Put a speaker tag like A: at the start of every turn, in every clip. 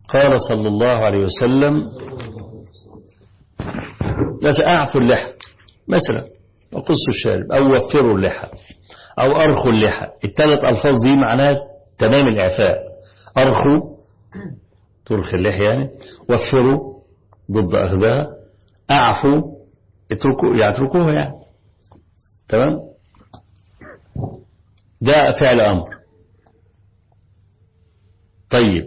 A: قال صلى الله عليه وسلم لا أعفوا اللحى مثلا وقصوا الشارب أو وفروا اللحى أو أرخوا اللحى الثلاث ألفاظ دي معناها تمام الإعفاء أرخوا ترخي اللحية يعني وفروا ضد أخذها أعفوا اتركوا يتركوها يعني تمام ده فعل أمر طيب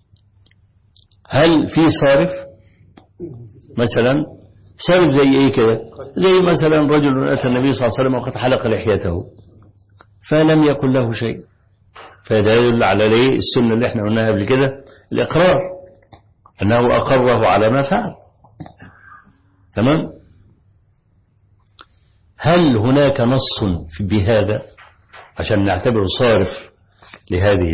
A: هل في صارف مثلا صارف زي ايه كده زي مثلا رجل أتى النبي صلى الله عليه وسلم وقد حلق لحيته فلم يكن له شيء فده يدل على ليه السنة اللي احنا قلناها قبل كده الإقرار أنه أقره على ما فعل تمام هل هناك نص بهذا عشان نعتبره صارف لهذه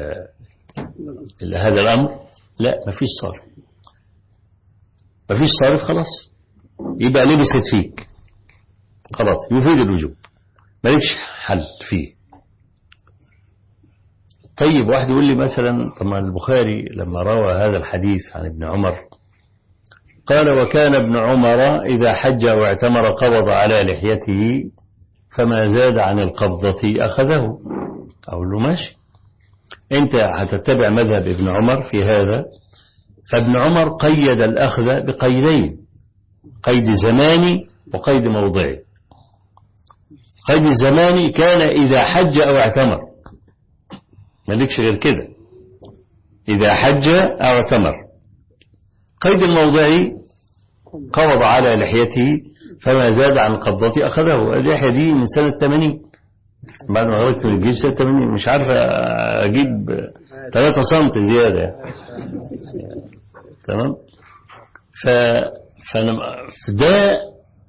A: هذا الأمر لا مفيش صارف مفيش صارف خلاص يبقى لبست فيك خلاص يفيد الوجوب مالكش حل فيه طيب واحد يقول لي مثلا طبعا البخاري لما روى هذا الحديث عن ابن عمر قال وكان ابن عمر إذا حج واعتمر قبض على لحيته فما زاد عن القبضة أخذه أقول له ماشي أنت هتتبع مذهب ابن عمر في هذا فابن عمر قيد الأخذ بقيدين قيد زماني وقيد موضعي قيد الزماني كان إذا حج أو اعتمر مالكش غير كده إذا حج أو اعتمر قيد الموضعي قبض على لحيته فما زاد عن قبضتي أخذه اللحية دي من سنة 80 بعد ما غرقت من الجيش سنة 80 مش عارف أجيب 3 سم زيادة تمام ف فده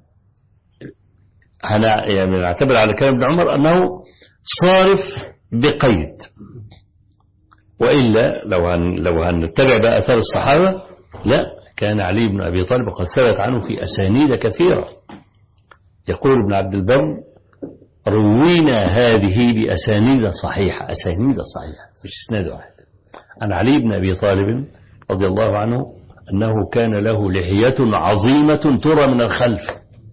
A: هنا يعني نعتبر على كلام ابن عمر أنه صارف بقيد وإلا لو هن لو هنتبع بقى أثار الصحابة لا كان علي بن أبي طالب قد ثبت عنه في أسانيد كثيرة يقول ابن عبد البر روينا هذه بأسانيد صحيحة أسانيد صحيحة مش اسناد واحد عن علي بن أبي طالب رضي الله عنه أنه كان له لحية عظيمة ترى من الخلف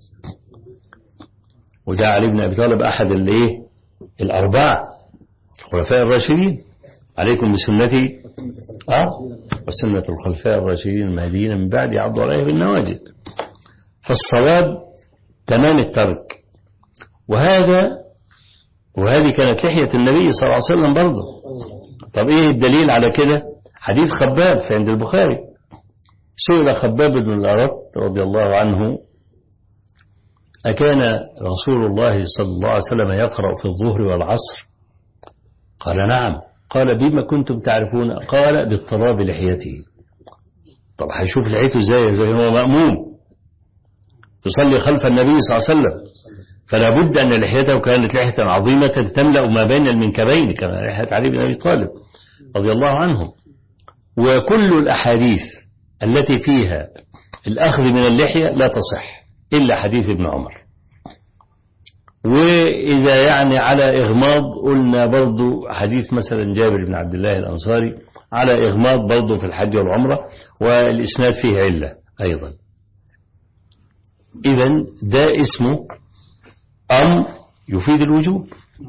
A: وده علي بن أبي طالب أحد الايه الأربعة الخلفاء الراشدين عليكم بسنتي أه وسنة الخلفاء الراشدين المهديين من بعد يعضوا عليها بالنواجد فالصواب تمام الترك وهذا وهذه كانت لحية النبي صلى الله عليه وسلم برضه طب ايه الدليل على كده حديث خباب في عند البخاري سئل خباب بن الأرط رضي الله عنه أكان رسول الله صلى الله عليه وسلم يقرأ في الظهر والعصر قال نعم قال بما كنتم تعرفون قال باضطراب لحيته طب هيشوف لحيته ازاي زي هو مأموم يصلي خلف النبي صلى الله عليه وسلم فلا بد أن لحيته كانت لحية عظيمة تملأ ما بين المنكبين كما لحية علي بن أبي طالب رضي الله عنه وكل الأحاديث التي فيها الأخذ من اللحية لا تصح إلا حديث ابن عمر وإذا يعني على إغماض قلنا برضو حديث مثلا جابر بن عبد الله الأنصاري على إغماض برضو في الحج والعمرة والإسناد فيه علة أيضا إذا ده اسمه أمر يفيد الوجوب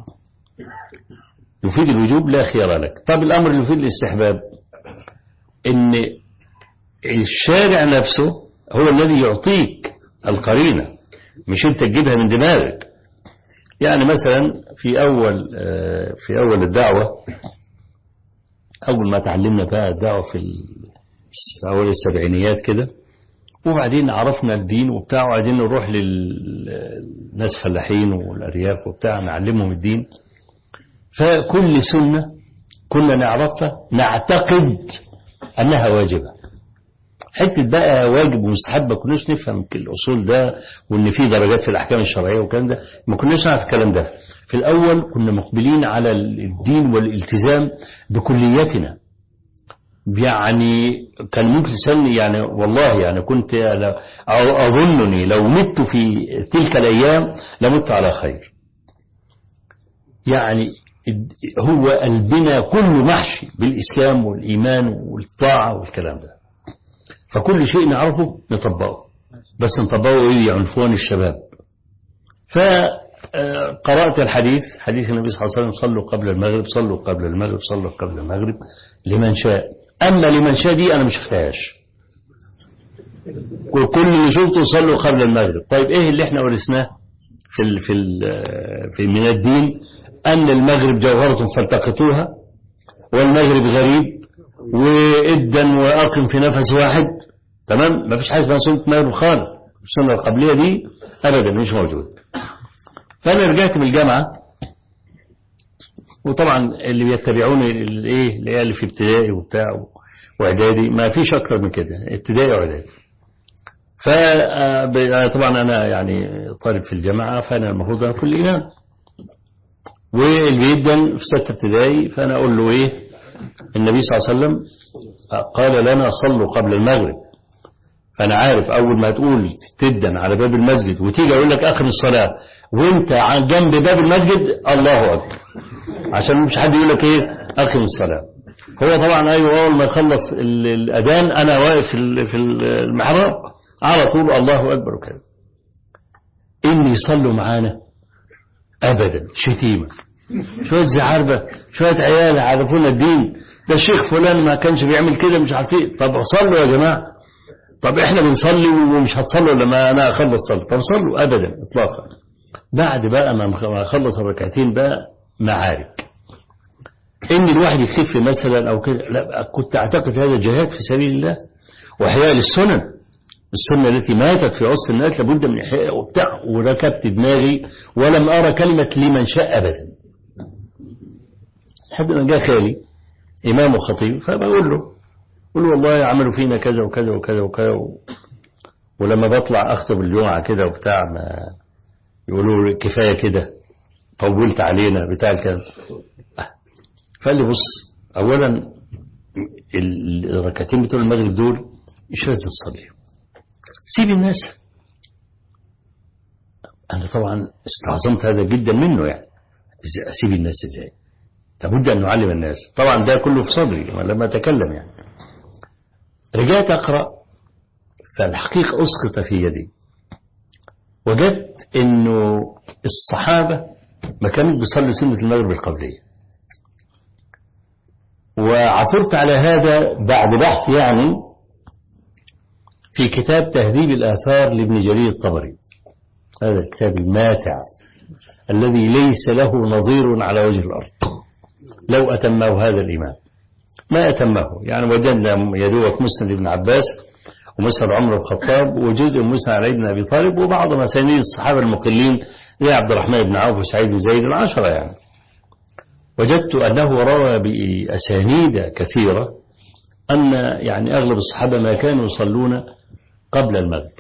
A: يفيد الوجوب لا خيار لك طب الأمر اللي يفيد الاستحباب إن الشارع نفسه هو الذي يعطيك القرينة مش انت تجيبها من دماغك يعني مثلا في أول في أول الدعوة أول ما تعلمنا بقى الدعوة في أول السبعينيات كده وبعدين عرفنا الدين وبتاع وعايزين نروح للناس فلاحين والأرياف وبتاع نعلمهم الدين فكل سنة كنا نعرفها نعتقد أنها واجبة حتة بقى واجب ومستحب ما كناش نفهم الأصول ده وإن في درجات في الأحكام الشرعية والكلام ده ما كناش نعرف الكلام ده في الأول كنا مقبلين على الدين والالتزام بكليتنا يعني كان ممكن تسألني يعني والله يعني كنت أظنني لو مت في تلك الأيام لمت على خير يعني هو قلبنا كله محشي بالإسلام والإيمان والطاعة والكلام ده فكل شيء نعرفه نطبقه بس نطبقه إيه عنفوان الشباب فقرأت الحديث حديث النبي صلى الله عليه وسلم صلوا قبل المغرب صلوا قبل المغرب صلوا قبل المغرب لمن شاء أما لمن شاء دي أنا مش شفتهاش وكل اللي شفته صلوا قبل المغرب طيب ايه اللي احنا ورثناه في ال في ال في من الدين ان المغرب جوهرة فالتقطوها والمغرب غريب وإدا وأقم في نفس واحد تمام ما فيش حاجة اسمها سنة مغرب خالص السنة القبلية دي أبدا مش موجود فأنا رجعت من الجامعة وطبعا اللي بيتبعوني الايه اللي هي اللي في ابتدائي وبتاع واعدادي ما فيش اكتر من كده ابتدائي واعدادي فطبعا أنا يعني طالب في الجامعة فأنا المفروض أنا كل إمام واللي بيبدأ في ستة ابتدائي فأنا أقول له إيه النبي صلى الله عليه وسلم قال لنا صلوا قبل المغرب فأنا عارف أول ما تقول تدا على باب المسجد وتيجي أقول لك آخر الصلاة وانت عن جنب باب المسجد الله أكبر عشان مش حد يقول لك إيه آخر الصلاة هو طبعا أيوة أول ما يخلص الأذان أنا واقف في المحراب على طول الله أكبر وكذا إن يصلوا معانا أبدا شتيمة شوية زعاربة شوية عيال يعرفونا الدين ده الشيخ فلان ما كانش بيعمل كده مش عارفين طب صلوا يا جماعة طب احنا بنصلي ومش هتصلوا لما انا اخلص صلي طب صلوا ابدا اطلاقا بعد بقى ما اخلص الركعتين بقى معارك ان الواحد يخف مثلا او كده لا كنت اعتقد هذا جهاد في سبيل الله واحياء للسنن السنة التي ماتت في عصر الناس لابد من إحياء وبتاع وركبت دماغي ولم أرى كلمة لمن شاء أبدا لحد ما جاء خالي إمام وخطيب فبقول له قول له والله عملوا فينا كذا وكذا وكذا وكذا و... ولما بطلع أخطب الجمعة كده وبتاع ما يقولوا لي كفاية كده طولت علينا بتاع الكلام فقال لي بص أولا الركعتين بتوع المغرب دول مش لازم تصليهم سيب الناس أنا طبعا استعظمت هذا جدا منه يعني أسيب الناس إزاي لابد أن نعلم الناس طبعا ده كله في صدري لما أتكلم يعني رجعت أقرأ فالحقيقة أسقط في يدي وجدت أنه الصحابة ما كانوا بيصلوا سنة المغرب القبلية وعثرت على هذا بعد بحث يعني في كتاب تهذيب الآثار لابن جرير الطبري هذا الكتاب الماتع الذي ليس له نظير على وجه الأرض لو أتمه هذا الإمام ما أتمه يعني وجدنا يدوك مسند ابن عباس ومسند عمر الخطاب وجزء مسند علي بن أبي طالب وبعض مسانيد الصحابة المقلين زي عبد الرحمن بن عوف وسعيد بن زيد العشرة يعني وجدت أنه روى بأسانيد كثيرة أن يعني أغلب الصحابة ما كانوا يصلون قبل المغرب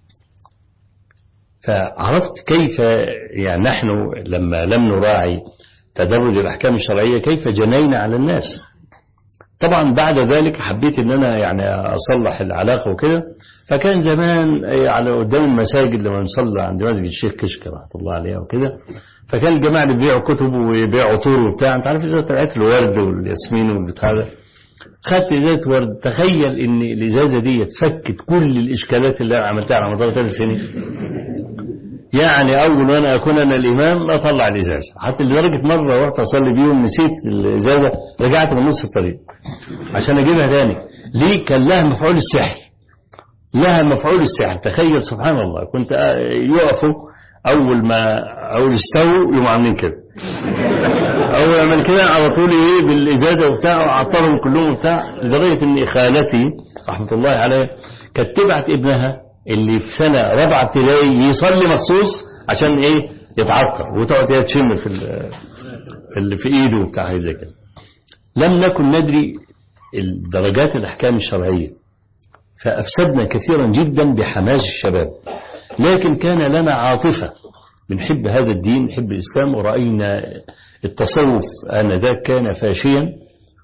A: فعرفت كيف يعني نحن لما لم نراعي تدرج الأحكام الشرعية كيف جنينا على الناس طبعا بعد ذلك حبيت ان انا يعني اصلح العلاقة وكده فكان زمان على قدام المساجد لما نصلى عند مسجد الشيخ كشك رحمة الله عليه وكده فكان الجماعة اللي بيبيعوا كتب ويبيعوا طور وبتاع انت عارف ازاي طلعت الورد والياسمين والبتاع ده خدت ازازة ورد تخيل ان الازازة دي فكت كل الاشكالات اللي انا عملتها على مدار ثلاث سنين يعني اول وانا اكون انا الامام اطلع الازازة حتى لدرجة مرة رحت اصلي بيهم نسيت الازازة رجعت من نص الطريق عشان اجيبها تاني ليه كان لها مفعول السحر لها مفعول السحر تخيل سبحان الله كنت يقفوا اول ما اقول استووا يقوموا عاملين كده اول ما كده على طول ايه بالازازه وبتاع وعطرهم كلهم وبتاع لدرجه ان خالتي رحمه الله عليها كانت تبعت ابنها اللي في سنه رابعه ابتدائي يصلي مخصوص عشان ايه يتعطر وتقعد هي تشم في ال في, ال في ايده وبتاع حاجه زي كده لم نكن ندري درجات الاحكام الشرعيه فافسدنا كثيرا جدا بحماس الشباب لكن كان لنا عاطفه بنحب هذا الدين نحب الإسلام ورأينا التصوف آنذاك كان فاشيا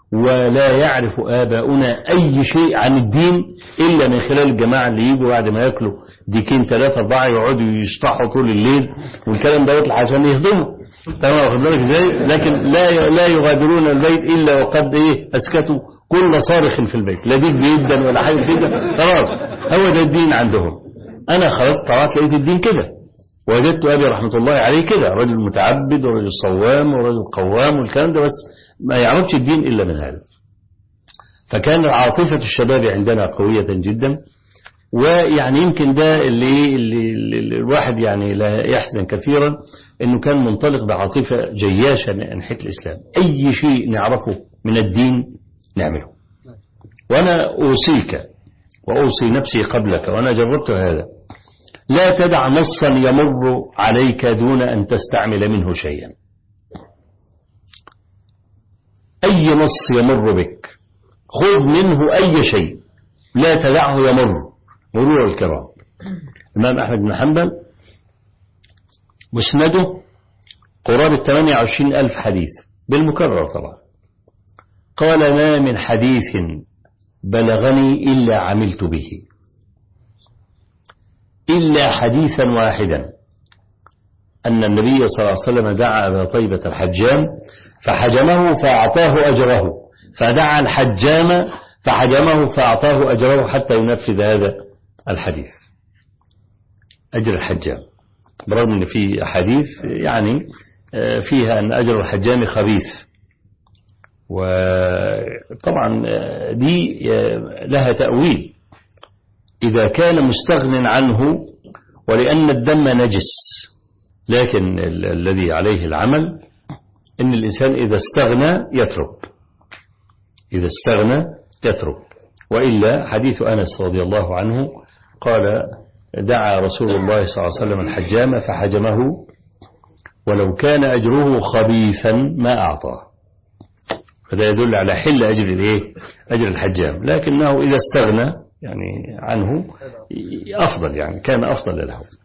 A: ولا يعرف آباؤنا أي شيء عن الدين إلا من خلال الجماعة اللي يجوا بعد ما ياكلوا ديكين ثلاثة أربعة يقعدوا يشطحوا طول الليل والكلام ده يطلع عشان يهضموا تمام واخد بالك ازاي لكن لا لا يغادرون البيت إلا وقد إيه أسكتوا كل صارخ في البيت لا ديك بيدا ولا حاجة كده خلاص هو ده الدين عندهم أنا خرجت طلعت لقيت الدين كده وجدت أبي رحمة الله عليه كده رجل متعبد ورجل صوام ورجل قوام والكلام ده بس ما يعرفش الدين إلا من هذا فكان عاطفة الشباب عندنا قوية جدا ويعني يمكن ده اللي, اللي, اللي الواحد يعني لا يحزن كثيرا انه كان منطلق بعاطفة جياشة ناحية الإسلام أي شيء نعرفه من الدين نعمله وأنا أوصيك وأوصي نفسي قبلك وأنا جربت هذا لا تدع نصا يمر عليك دون أن تستعمل منه شيئا أي نص يمر بك خذ منه أي شيء لا تدعه يمر مرور الكرام الإمام أحمد بن حنبل مسنده قرابة 28 ألف حديث بالمكرر طبعا قال ما من حديث بلغني إلا عملت به إلا حديثا واحدا أن النبي صلى الله عليه وسلم دعا أبا طيبة الحجام فحجمه فأعطاه أجره فدعا الحجام فحجمه فأعطاه أجره حتى ينفذ هذا الحديث أجر الحجام برغم أن في أحاديث يعني فيها أن أجر الحجام خبيث وطبعا دي لها تأويل إذا كان مستغن عنه ولأن الدم نجس لكن الذي عليه العمل إن الإنسان إذا استغنى يترك إذا استغنى يترك وإلا حديث أنس رضي الله عنه قال دعا رسول الله صلى الله عليه وسلم الحجام فحجمه ولو كان أجره خبيثا ما أعطاه فده يدل على حل أجر الإيه؟ أجر الحجام لكنه إذا استغنى يعني عنه أفضل يعني كان أفضل له